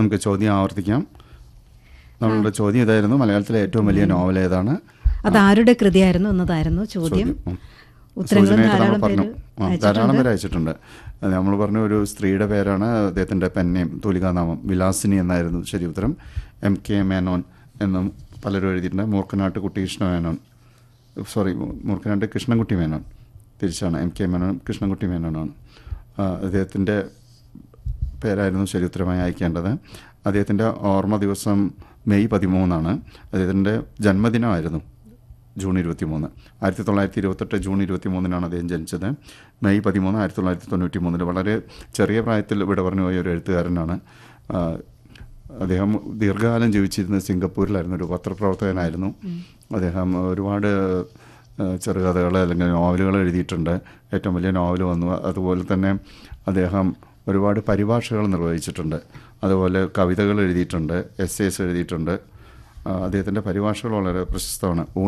നമുക്ക് ചോദ്യം ആവർത്തിക്കാം നമ്മളുടെ ചോദ്യം ഇതായിരുന്നു മലയാളത്തിലെ ഏറ്റവും വലിയ നോവൽ ഏതാണ് അത് ആരുടെ കൃതിയായിരുന്നു എന്നതായിരുന്നു ചോദ്യം ഉം. ഉത്തരങ്ങളും സൂചനയായിട്ട് നമ്മൾ ധാരാളം പറഞ്ഞു പേര് ആ, ധാരാളം പേര് അയച്ചിട്ടുണ്ട് അത് നമ്മൾ പറഞ്ഞ ഒരു സ്ത്രീയുടെ പേരാണ് അദ്ദേഹത്തിൻ്റെ പെന്നേം തൂലികാനാമം വിലാസിനി എന്നായിരുന്നു ശരി ഉത്തരം എം കെ മേനോൻ എന്നും പലരും എഴുതിയിട്ടുണ്ട് മൂർക്കനാട്ട് കുട്ടി കൃഷ്ണ മേനോൻ സോറി മൂർക്കനാട്ട് കൃഷ്ണൻകുട്ടി മേനോൻ തിരിച്ചാണ് എം കെ മേനോൻ കൃഷ്ണൻകുട്ടി മേനോനാണ് ആ, അദ്ദേഹത്തിൻ്റെ പേരായിരുന്നു ശരി ഉത്തരമായി അയക്കേണ്ടത് അദ്ദേഹത്തിൻ്റെ ഓർമ്മ ദിവസം മെയ് പതിമൂന്നാണ് അദ്ദേഹത്തിൻ്റെ ജന്മദിനമായിരുന്നു ജൂൺ ഇരുപത്തി മൂന്ന് ആയിരത്തി തൊള്ളായിരത്തി ഇരുപത്തെട്ട് ജൂൺ ഇരുപത്തി മൂന്നിനാണ് അദ്ദേഹം ജനിച്ചത് മെയ് പതിമൂന്ന് ആയിരത്തി തൊള്ളായിരത്തി തൊണ്ണൂറ്റി മൂന്നിൽ വളരെ ചെറിയ പ്രായത്തിൽ ഇവിടെ പറഞ്ഞു പോയ ഒരു എഴുത്തുകാരനാണ് ആ, അദ്ദേഹം ദീർഘകാലം ജീവിച്ചിരുന്നത് സിംഗപ്പൂരിലായിരുന്നു ഒരു പത്രപ്രവർത്തകനായിരുന്നു അദ്ദേഹം ഒരുപാട് ആ, ചെറുകഥകൾ അല്ലെങ്കിൽ നോവലുകൾ എഴുതിയിട്ടുണ്ട് ഏറ്റവും വലിയ നോവൽ വന്നു അതുപോലെ തന്നെ അദ്ദേഹം ഒരുപാട് പരിഭാഷകൾ നിർവഹിച്ചിട്ടുണ്ട് അതുപോലെ കവിതകൾ എഴുതിയിട്ടുണ്ട് എസ്സേസ് എഴുതിയിട്ടുണ്ട് ആ, അദ്ദേഹത്തിൻ്റെ പരിഭാഷകൾ വളരെ പ്രശസ്തമാണ്